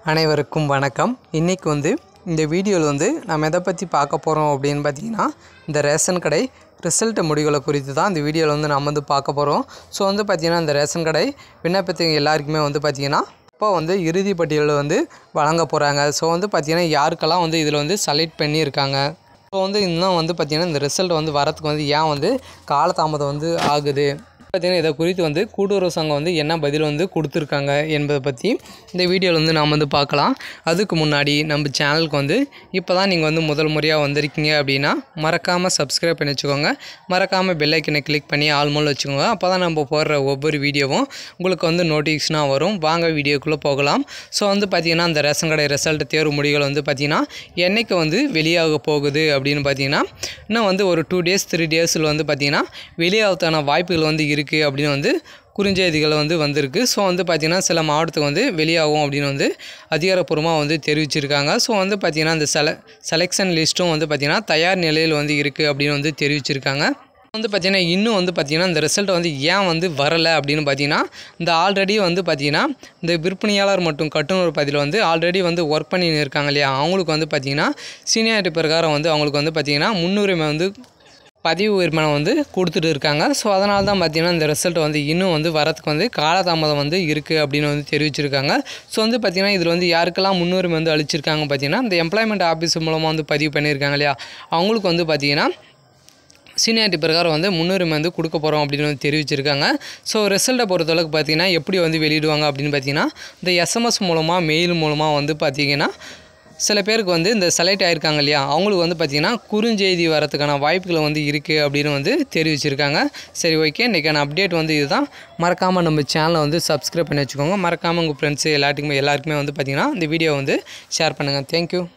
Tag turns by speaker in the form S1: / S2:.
S1: அனைவருக்கும் வணக்கம் இன்றைக்கி வந்து இந்த வீடியோவில் வந்து நம்ம எதை பற்றி பார்க்க போகிறோம் அப்படின்னு பார்த்தீங்கன்னா இந்த ரேஷன் கடை ரிசல்ட் முடிவுகளை குறித்து தான் இந்த வீடியோவில் வந்து நம்ம வந்து பார்க்க போகிறோம் ஸோ வந்து பார்த்திங்கன்னா இந்த ரேஷன் கடை விண்ணப்பத்துக்கு எல்லாருக்குமே வந்து பார்த்திங்கன்னா இப்போ வந்து இறுதி பட்டியலில் வந்து வழங்க போகிறாங்க ஸோ வந்து பார்த்திங்கன்னா யாருக்கெல்லாம் வந்து இதில் வந்து செலக்ட் பண்ணியிருக்காங்க ஸோ வந்து இன்னும் வந்து பார்த்திங்கன்னா இந்த ரிசல்ட் வந்து வரத்துக்கு வந்து ஏன் வந்து காலதாமதம் வந்து ஆகுது பார்த்திங்கன்னா இதை குறித்து வந்து கூட்டுறவு சங்கம் வந்து என்ன பதில் வந்து கொடுத்துருக்காங்க என்பதை பற்றி இந்த வீடியோவில் வந்து நாம் வந்து பார்க்கலாம் அதுக்கு முன்னாடி நம்ம சேனலுக்கு வந்து இப்போ தான் நீங்கள் வந்து முதல் முறையாக வந்திருக்கீங்க அப்படின்னா மறக்காமல் சப்ஸ்கிரைப் பண்ணி வச்சுக்கோங்க மறக்காமல் பெல்லைக்கனை கிளிக் பண்ணி ஆல்மோல் வச்சுக்கோங்க அப்போ தான் நம்ம போடுற ஒவ்வொரு வீடியோவும் உங்களுக்கு வந்து நோட்டிஃபிகேஷனாக வரும் வாங்க வீடியோக்குள்ளே போகலாம் ஸோ வந்து பார்த்திங்கன்னா அந்த ரேஷன் கடை ரிசல்ட் தேர்வு முடிவுகள் வந்து பார்த்திங்கன்னா என்றைக்கு வந்து வெளியாக போகுது அப்படின்னு பார்த்தீங்கன்னா இன்னும் வந்து ஒரு டூ டேஸ் த்ரீ டேஸில் வந்து பார்த்திங்கன்னா வெளியாகத்தான வாய்ப்புகள் வந்து இருக்குது அப்படின்னு வந்து குறுஞ்செய்திகள் வந்து வந்திருக்கு ஸோ வந்து பார்த்திங்கன்னா சில மாவட்டத்துக்கு வந்து வெளியாகும் அப்படின்னு வந்து அதிகாரப்பூர்வமாக வந்து தெரிவிச்சிருக்காங்க ஸோ வந்து பார்த்திங்கன்னா இந்த செல செலெக்ஷன் லிஸ்ட்டும் வந்து பார்த்திங்கன்னா தயார் நிலையில் வந்து இருக்குது அப்படின்னு வந்து தெரிவிச்சிருக்காங்க வந்து பார்த்திங்கன்னா இன்னும் வந்து பார்த்திங்கன்னா இந்த ரிசல்ட் வந்து ஏன் வந்து வரலை அப்படின்னு பார்த்தீங்கன்னா இந்த ஆல்ரெடி வந்து பார்த்திங்கன்னா இந்த விற்பனையாளர் மற்றும் கட்டுநர் பதிவில் வந்து ஆல்ரெடி வந்து ஒர்க் பண்ணி இருக்காங்க இல்லையா அவங்களுக்கு வந்து பார்த்திங்கன்னா சீனியாரிட்டி பிரகாரம் வந்து அவங்களுக்கு வந்து பார்த்திங்கன்னா முன்னுரிமை வந்து பதிவு உரிமனை வந்து கொடுத்துட்டு இருக்காங்க ஸோ அதனால தான் பார்த்திங்கன்னா இந்த ரிசல்ட் வந்து இன்னும் வந்து வரத்துக்கு வந்து காலதாமதம் வந்து இருக்குது அப்படின்னு வந்து தெரிவிச்சிருக்காங்க ஸோ வந்து பார்த்திங்கன்னா இதில் வந்து யாருக்கெல்லாம் முன்னுரிமை வந்து அளிச்சிருக்காங்க பார்த்திங்கன்னா இந்த எம்ப்ளாய்மெண்ட் ஆஃபீஸ் மூலமாக வந்து பதிவு பண்ணியிருக்காங்க இல்லையா அவங்களுக்கு வந்து பார்த்திங்கன்னா சீனியாரிட்டி பிரகாரம் வந்து முன்னுரிமை வந்து கொடுக்க போகிறோம் அப்படின்னு வந்து தெரிவிச்சிருக்காங்க ஸோ ரிசல்ட்டை பொறுத்தளவுக்கு பார்த்தீங்கன்னா எப்படி வந்து வெளியிடுவாங்க அப்படின்னு பார்த்தீங்கன்னா இந்த எஸ்எம்எஸ் மூலமாக மெயில் மூலமாக வந்து பார்த்தீங்கன்னா சில பேருக்கு வந்து இந்த செலக்ட் ஆகிருக்காங்க இல்லையா அவங்களுக்கு வந்து பார்த்திங்கன்னா குறுஞ்செய்தி வரதுக்கான வாய்ப்புகள் வந்து இருக்குது அப்படின்னு வந்து தெரிவிச்சிருக்காங்க சரி ஓகே இன்றைக்கான அப்டேட் வந்து இதுதான் மறக்காமல் நம்ம சேனலை வந்து சப்ஸ்கிரைப் பண்ணி வச்சுக்கோங்க மறக்காமல் உங்கள் ஃப்ரெண்ட்ஸு எல்லாத்துக்குமே எல்லாருக்குமே வந்து பார்த்திங்கன்னா இந்த வீடியோ வந்து ஷேர் பண்ணுங்கள் தேங்க்யூ